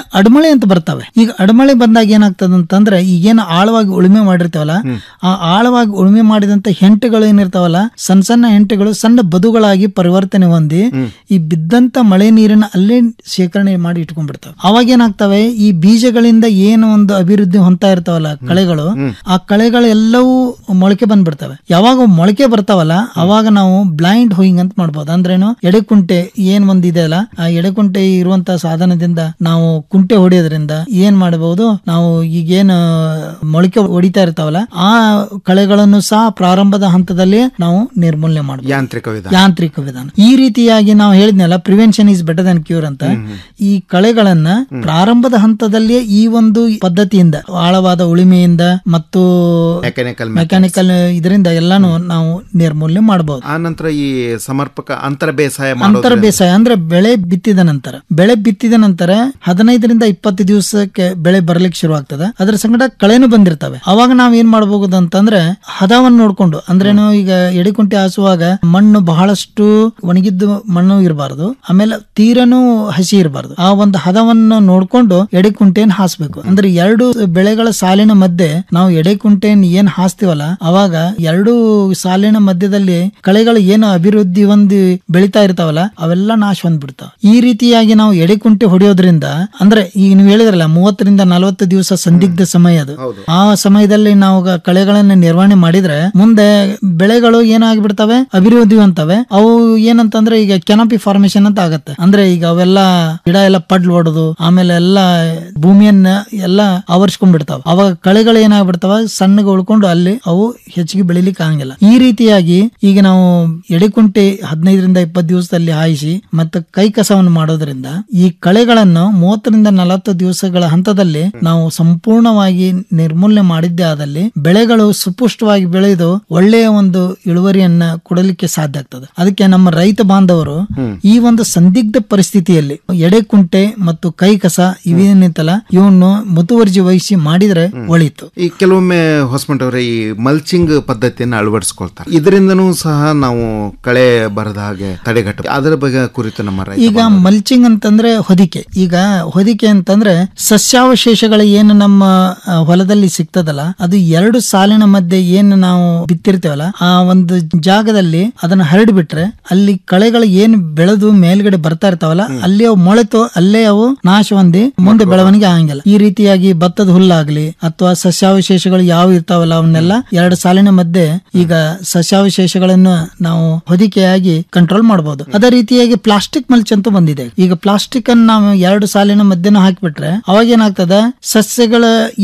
ಅಡಮಳೆ ಅಂತ ಬರ್ತವೆ ಈಗ ಅಡಮಳೆ ಬಂದಾಗ ಏನಾಗ್ತದೆ ಅಂತಂದ್ರೆ ಈಗೇನು ಆಳವಾಗಿ ಉಳುಮೆ ಮಾಡಿರ್ತಾವಲ್ಲ ಆ ಆಳವಾಗಿ ಉಳುಮೆ ಮಾಡಿದಂತ ಹೆಂಟೆಗಳು ಏನಿರ್ತಾವಲ್ಲ ಸಣ್ಣ ಸಣ್ಣ ಹೆಂಟೆಗಳು ಸಣ್ಣ ಬದುಗಳಾಗಿ ಪರಿವರ್ತನೆ ಹೊಂದಿ ಈ ಬಿದ್ದಂತ ಮಳೆ ನೀರನ್ನ ಅಲ್ಲೇ ಶೇಖರಣೆ ಮಾಡಿ ಇಟ್ಕೊಂಡ್ಬಿಡ್ತಾವೆ ಅವಾಗ ಏನಾಗ್ತವೆ ಈ ಬೀಜಗಳಿಂದ ಏನು ಒಂದು ಅಭಿವೃದ್ಧಿ ಹೊಂದ್ತಾ ಇರ್ತಾವಲ್ಲ ಕಳೆಗಳು ಆ ಕಳೆಗಳೆಲ್ಲವೂ ಮೊಳಕೆ ಬಂದ್ಬಿಡ್ತವೆ ಯಾವಾಗ ಅವು ಮೊಳಕೆ ಬರ್ತಾವಲ್ಲ ಅವಾಗ ನಾವು ಬ್ಲೈಂಡ್ ಹೋಯಿಂಗ್ ಅಂತ ಮಾಡ್ಬೋದು ಅಂದ್ರೇನು ಎಡೆಕುಂಟೆ ಏನ್ ಒಂದ್ ಇದೆ ಅಲ್ಲ ಆ ಎಡೆಕುಂಟೆ ಇರುವಂತ ಸಾಧನದಿಂದ ನಾವು ಕುಂಟೆ ಹೊಡೆಯೋದ್ರಿಂದ ಏನ್ ಮಾಡಬಹುದು ನಾವು ಈಗೇನು ಮೊಳಕೆ ಹೊಡಿತಾ ಇರ್ತಾವಲ್ಲ ಆ ಕಳೆಗಳನ್ನು ಸಹ ಪ್ರಾರಂಭದ ಹಂತದಲ್ಲಿ ನಾವು ನಿರ್ಮೂಲನೆ ಮಾಡಬಹುದು ಯಾಂತ್ರಿಕ ವಿಧಾನ ಯಾಂತ್ರಿಕ ವಿಧಾನ ಈ ರೀತಿಯಾಗಿ ನಾವು ಹೇಳಿದ್ನಲ್ಲ prevention is better than cure ಅಂತ ಈ ಕಳೆಗಳನ್ನ ಪ್ರಾರಂಭದ ಹಂತದಲ್ಲಿಯೇ ಈ ಒಂದು ಪದ್ಧತಿಯಿಂದ ಆಳವಾದ ಉಳಿಮೆಯಿಂದ ಮತ್ತು ಮೆಕ್ಯಾನಿಕಲ್ ಮೆಕ್ಯಾನಿಕಲ್ ಇದರಿಂದ ಎಲ್ಲಾನು ನಾವು ನಿರ್ಮೂಲನೆ ಮಾಡಬಹುದು ಆ ನಂತರ ಈ ಸಮರ್ಪಕ ಅಂತರ ಬೇಸಾಯ ಅಂತರ ಮಾಡೋದ್ರಿಂದ ಬೇಸಾಯ ಅಂದ್ರೆ ಬೆಳೆ ಬಿತ್ತಿದ ನಂತರ ಬೆಳೆ ಬಿತ್ತಿದ ನಂತರ ಹದಿನೈದರಿಂದ ಇಪ್ಪತ್ತು ದಿವಸಕ್ಕೆ ಬೆಳೆ ಬರ್ಲಿಕ್ಕೆ ಶುರು ಆಗ್ತದೆ ಅದ್ರ ಸಂಗಡ ಕಳೆನು ಬಂದಿರ್ತವೆ ಅವಾಗ ನಾವ್ ಏನ್ ಮಾಡಬಹುದು ಅಂತಂದ್ರೆ ಹದವನ್ನು ನೋಡ್ಕೊಂಡು ಅಂದ್ರೇನು ಈಗ ಎಡಿಕುಂಟೆ ಹಾಸುವಾಗ ಮಣ್ಣು ಬಹಳಷ್ಟು ಒಣಗಿದ್ದು ಮಣ್ಣು ಇರಬಾರ್ದು ಆಮೇಲೆ ತೀರನು ಹಸಿ ಇರಬಾರ್ದು ಆ ಒಂದು ಹದವನ್ನು ನೋಡ್ಕೊಂಡು ಎಡೆಕುಂಟೆಯನ್ನು ಹಾಸ್ಬೇಕು ಅಂದ್ರೆ ಎರಡು ಬೆಳೆಗಳ ಸಾಲಿನ ಮಧ್ಯೆ ನಾವು ಎಡೆಕುಂಟೆಯನ್ನು ಏನ್ ಹಾಸ್ತೀವಲ್ಲ ಅವಾಗ ಎರಡು ಸಾಲಿನ ಮಧ್ಯದಲ್ಲಿ ಕಳೆಗಳು ಏನು ಅಭಿವೃದ್ಧಿ ಹೊಂದಿ ಬೆಳಿತಾ ಇರ್ತಾವಲ್ಲ ಅವೆಲ್ಲ ನಾಶ ಹೊಂದ್ಬಿಡ್ತಾವ ಈ ರೀತಿಯಾಗಿ ನಾವು ಎಡೆಕುಂಟೆ ಹೊಡೆಯೋದ್ರಿಂದ ಅಂದ್ರೆ ಈಗ ನೀವು ಹೇಳಿದ್ರಲ್ಲ ಮೂವತ್ತರಿಂದ ನಲವತ್ತು ದಿವಸ ಸಂದಿಗ್ಧ ಸಮಯ ಅದು ಆ ಸಮಯದಲ್ಲಿ ನಾವು ಗ- ಕಳೆಗಳನ್ನ ನಿರ್ವಹಣೆ ಮಾಡಿದ್ರೆ ಮುಂದೆ ಬೆಳೆಗಳು ಏನಾಗ್ಬಿಡ್ತವೆ ಅಭಿವೃದ್ಧಿ ಹೊಂತವೆ ಅವು ಏನಂತಂದ್ರೆ ಈಗ ಕೆನಪಿ ಫಾರ್ಮೇಶನ್ ಅಂತ ಆಗತ್ತೆ ಅಂದ್ರೆ ಈಗ ಅವೆಲ್ಲ ಗಿಡ ಎಲ್ಲ ಪಡ್ಲು ಹೊಡೆದು ಆಮೇಲೆ ಎಲ್ಲ ಭೂಮಿಯನ್ನ ಎಲ್ಲ ಆವರಿಸ್ಕೊಂಡ್ಬಿಡ್ತಾವ ಅವಾಗ ಕಳೆಗಳು ಏನಾಗ್ಬಿಡ್ತಾವ ಸಣ್ಣಗೆ ಉಳ್ಕೊಂಡು ಅಲ್ಲಿ ಅವು ಹೆಚ್ಚಿಗೆ ಬೆಳಿಲಿಕ್ಕೆ ಆಗಂಗಿಲ್ಲ ಈ ರೀತಿಯಾಗಿ ಈಗ ನಾವು ಎಡೆಕುಂಟೆ ಹದಿನೈದರಿಂದ ಇಪ್ಪತ್ತು ದಿವಸದಲ್ಲಿ ಹಾಯಿಸಿ ಮತ್ತೆ ಕೈ ಕಸವನ್ನು ಮಾಡೋದ್ರಿಂದ ಈ ಕಳೆಗಳನ್ನು ಮೂವತ್ತರಿಂದ ನಲವತ್ತು ದಿವಸಗಳ ಹಂತದಲ್ಲಿ ನಾವು ಸಂಪೂರ್ಣವಾಗಿ ನಿರ್ಮೂಲನೆ ಮಾಡಿದ್ದೇ ಆದಲ್ಲಿ ಬೆಳೆಗಳು ಸುಪುಷ್ಟವಾಗಿ ಬೆಳೆದು ಒಳ್ಳೆಯ ಒಂದು ಇಳುವರಿಯನ್ನ ಕೊಡಲಿಕ್ಕೆ ಸಾಧ್ಯ ಆಗ್ತದೆ ಅದಕ್ಕೆ ನಮ್ಮ ರೈತ ಬಾಂಧವರು ಈ ಒಂದು ಸಂದಿಗ್ಧ ಪರಿಸ್ಥಿತಿಯಲ್ಲಿ ಎಡೆಕುಂಟೆ ಮತ್ತು ಕೈ ಕಸ ಇವೇನಿತ್ತಲ್ಲ ಇವನ್ನು ಮುತುವರ್ಜಿ ವಹಿಸಿ ಮಾಡಿದ್ರೆ ಒಳಿತು ಈ ಕೆಲವೊಮ್ಮೆ ಹೊಸಮಂಟವರೇ ಈ ಮಲ್ಚಿಂಗ್ ಪದ್ಧತಿಯನ್ನು ಅಳವಡಿಸ್ಕೊಳ್ತಾರೆ ಇದರಿಂದನೂ ಸಹ ನಾವು ಕಳೆ ಬರದ ಹಾಗೆ ತಡೆಗಟ್ಟ ಅದರ ಬಗ್ಗೆ ಕುರಿತು ನಮ್ಮ ರೈತ ಈಗ ಮಲ್ಚಿಂಗ್ ಅಂತಂದ್ರೆ ಹೊದಿಕೆ ಈಗ ಹೊದಿಕೆ ಅಂತಂದ್ರೆ ಸಸ್ಯಾವಶೇಷಗಳ ಏನು ನಮ್ಮ ಆ, ಹೊಲದಲ್ಲಿ ಸಿಗ್ತದಲ್ಲ ಅದು ಎರಡು ಸಾಲಿನ ಮಧ್ಯೆ ಏನು ನಾವು ಬಿತ್ತಿರ್ತೇವಲ್ಲ ಆ ಒಂದು ಜಾಗದಲ್ಲಿ ಅದನ್ನ ಹರಡ್ಬಿಟ್ರೆ ಅಲ್ಲಿ ಕಳೆಗಳು ಏನು ಬೆಳೆದು ಮೇಲ್ಗಡೆ ಬರ್ತಾ ಇರ್ತಾವಲ್ಲ ಅಲ್ಲಿ ಅವು ಮೊಳೆತು ಅಲ್ಲೇ ಅವು ನಾಶ ಹೊಂದಿ ಮುಂದೆ ಬೆಳವಣಿಗೆ ಆಗಂಗಿಲ್ಲ ಈ ರೀತಿಯಾಗಿ ಭತ್ತದ ಹುಲ್ಲಾಗ್ಲಿ ಅಥವಾ ಸಸ್ಯಾವಶೇಷಗಳು ಯಾವ ಇರ್ತಾವಲ್ಲ ಅವನ್ನೆಲ್ಲ ಎರಡು ಸಾಲಿನ ಮಧ್ಯೆ ಈಗ ಸಸ್ಯಾವಶೇಷಗಳನ್ನು ನಾವು ಹೊದಿಕೆಯಾಗಿ ಕಂಟ್ರೋಲ್ ಮಾಡಬಹುದು ಅದೇ ರೀತಿಯಾಗಿ ಪ್ಲಾಸ್ಟಿಕ್ ಮಲ್ಚ್ ಅಂತೂ ಬಂದಿದೆ ಈಗ ಪ್ಲಾಸ್ಟಿಕ್ ಅನ್ನು ನಾವು ಎರಡು ಸಾಲಿನ ಮಧ್ಯೆನೂ ಹಾಕಿಬಿಟ್ರೆ ಅವಾಗ ಏನಾಗ್ತದ ಸಸ್ಯಗಳ ಈ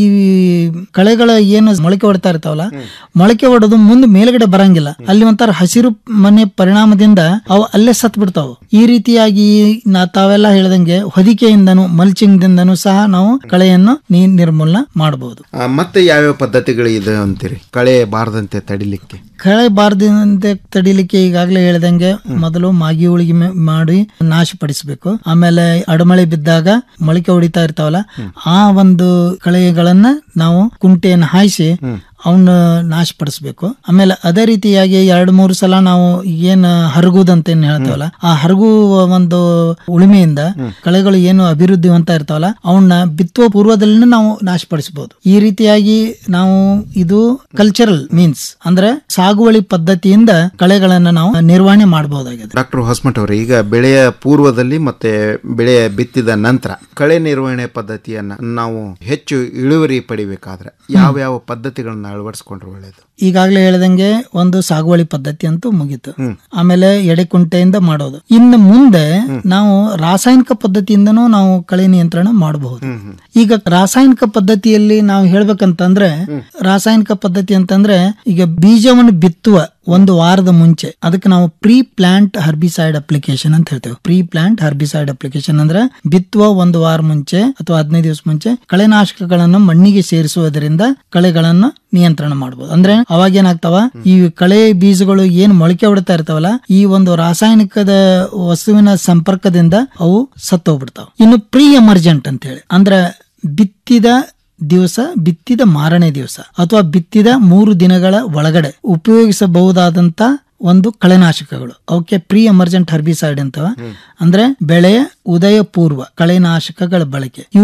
ಕಳೆಗಳ ಏನು ಮೊಳಕೆ ಹೊಡ್ತಾ ಇರ್ತಾವಲ್ಲ ಮೊಳಕೆ ಹೊಡೆದು ಮುಂದೆ ಮೇಲ್ಗಡೆ ಬರಂಗಿಲ್ಲ ಅಲ್ಲಿ ಒಂಥರ ಹಸಿರು ಮನೆ ಪರಿಣಾಮದಿಂದ ಅವು ಅಲ್ಲೇ ಸತ್ ಬಿಡ್ತಾವ ಈ ರೀತಿಯಾಗಿ ನಾ ತಾವೆಲ್ಲ ಹೇಳ್ದಂಗೆ ಹೊದಿಕೆಯಿಂದನೂ ಮಲ್ಚಿಂಗ್ ದಿಂದನೂ ಸಹ ನಾವು ಕಳೆಯನ್ನು ನೀ ನಿರ್ಮೂಲನೆ ಮಾಡಬಹುದು ಆ, ಮತ್ತೆ ಯಾವ್ಯಾವ ಪದ್ಧತಿಗಳು ಇದೆ ಅಂತೀರಿ ಕಳೆ ಬಾರದಂತೆ ತಡಿಲಿಕ್ಕೆ ಕಳೆ ಬಾರದಂತೆ ತಡಿಲಿಕ್ಕೆ ಈಗಾಗಲೇ ಹೇಳ್ದಂಗೆ ಮೊದಲು ಮಾಗಿ ಉಳಿಗೆ ಮಾಡಿ ನಾಶಪಡಿಸಬೇಕು ಆಮೇಲೆ ಅಡಮಳೆ ಬಿದ್ದಾಗ ಮೊಳಕೆ ಹೊಡಿತಾ ಇರ್ತಾವಲ್ಲ ಆ ಒಂದು ಕಳೆಗಳನ್ನ ನಾವು ಕುಂಟೆಯನ್ನು ಹಾಯಿಸಿ ಅವನ್ನ ನಾಶಪಡಿಸ್ಬೇಕು ಆಮೇಲೆ ಅದೇ ರೀತಿಯಾಗಿ ಎರಡು ಮೂರು ಸಲ ನಾವು ಏನ್ ಹರಗುದಂತ ಏನ್ ಹೇಳ್ತಾವಲ್ಲ ಆ ಹರಗುವ ಒಂದು ಉಳಿಮೆಯಿಂದ ಕಳೆಗಳು ಏನು ಅಭಿವೃದ್ಧಿ ಹೊಂತಾ ಇರ್ತಾವಲ್ಲ ಅವನ್ನ ಬಿತ್ತುವ ಪೂರ್ವದಲ್ಲಿ ನಾವು ನಾಶಪಡಿಸಬಹುದು ಈ ರೀತಿಯಾಗಿ ನಾವು ಇದು ಕಲ್ಚರಲ್ ಮೀನ್ಸ್ ಅಂದ್ರೆ ಸಾಗುವಳಿ ಪದ್ಧತಿಯಿಂದ ಕಳೆಗಳನ್ನ ನಾವು ನಿರ್ವಹಣೆ ಮಾಡಬಹುದಾಗಿದೆ ಡಾಕ್ಟರ್ ಹೊಸಮಠ ಅವರೇ ಈಗ ಬೆಳೆಯ ಪೂರ್ವದಲ್ಲಿ ಮತ್ತೆ ಬೆಳೆ ಬಿತ್ತಿದ ನಂತರ ಕಳೆ ನಿರ್ವಹಣೆ ಪದ್ಧತಿಯನ್ನ ನಾವು ಹೆಚ್ಚು ಇಳುವರಿ ಪಡಿಬೇಕಾದ್ರೆ ಯಾವ ಯಾವ ಪದ್ಧತಿಗಳನ್ನ ಅಳವಡಿಸ್ಕೊಂಡ್ರೆ ಒಳ್ಳೇದು ಈಗಾಗಲೇ ಹೇಳ್ದಂಗೆ ಒಂದು ಸಾಗುವಳಿ ಪದ್ಧತಿ ಅಂತೂ ಮುಗೀತು ಆಮೇಲೆ ಎಡೆಕುಂಟೆಯಿಂದ ಮಾಡೋದು ಇನ್ನು ಮುಂದೆ ನಾವು ರಾಸಾಯನಿಕ ಪದ್ಧತಿಯಿಂದನೂ ನಾವು ಕಳೆ ನಿಯಂತ್ರಣ ಮಾಡಬಹುದು ಈಗ ರಾಸಾಯನಿಕ ಪದ್ಧತಿಯಲ್ಲಿ ನಾವು ಹೇಳ್ಬೇಕಂತಂದ್ರೆ ರಾಸಾಯನಿಕ ಪದ್ಧತಿ ಅಂತಂದ್ರೆ ಈಗ ಬೀಜವನ್ನು ಬಿತ್ತುವ ಒಂದು ವಾರದ ಮುಂಚೆ ಅದಕ್ಕೆ ನಾವು ಪ್ರೀ ಪ್ಲಾಂಟ್ ಹರ್ಬಿಸೈಡ್ ಅಪ್ಲಿಕೇಶನ್ ಅಂತ ಹೇಳ್ತೇವೆ ಪ್ರೀ ಪ್ಲಾಂಟ್ ಹರ್ಬಿಸೈಡ್ ಅಪ್ಲಿಕೇಶನ್ ಅಂದ್ರೆ ಬಿತ್ತುವ ಒಂದು ವಾರ ಮುಂಚೆ ಅಥವಾ ಹದಿನೈದು ದಿವಸ ಮುಂಚೆ ಕಳೆನಾಶಕಗಳನ್ನು ಮಣ್ಣಿಗೆ ಸೇರಿಸುವುದರಿಂದ ಕಳೆಗಳನ್ನು ನಿಯಂತ್ರಣ ಮಾಡಬಹುದು ಅಂದ್ರೆ ಅವಾಗ ಏನಾಗ್ತಾವ ಈ ಕಳೆ ಬೀಜಗಳು ಏನ್ ಮೊಳಕೆ ಹೊಡ್ತಾ ಇರ್ತಾವಲ್ಲ ಈ ಒಂದು ರಾಸಾಯನಿಕದ ವಸ್ತುವಿನ ಸಂಪರ್ಕದಿಂದ ಅವು ಸತ್ತೋಗ್ಬಿಡ್ತಾವ ಇನ್ನು ಪ್ರೀ ಎಮರ್ಜೆಂಟ್ ಅಂತ ಹೇಳಿ ಅಂದ್ರೆ ಬಿತ್ತಿದ ದಿವಸ ಬಿತ್ತಿದ ಮಾರನೇ ದಿವಸ ಅಥವಾ ಬಿತ್ತಿದ ಮೂರು ದಿನಗಳ ಒಳಗಡೆ ಉಪಯೋಗಿಸಬಹುದಾದಂತ ಒಂದು ಕಳೆನಾಶಕಗಳು ಅವಕ್ಕೆ ಪ್ರೀ ಎಮರ್ಜೆಂಟ್ ಹರ್ಬಿಸೈಡ್ ಅಂತವ ಅಂದ್ರೆ ಬೆಳೆಯ ಉದಯ ಪೂರ್ವ ಕಳೆನಾಶಕಗಳ ಬಳಕೆ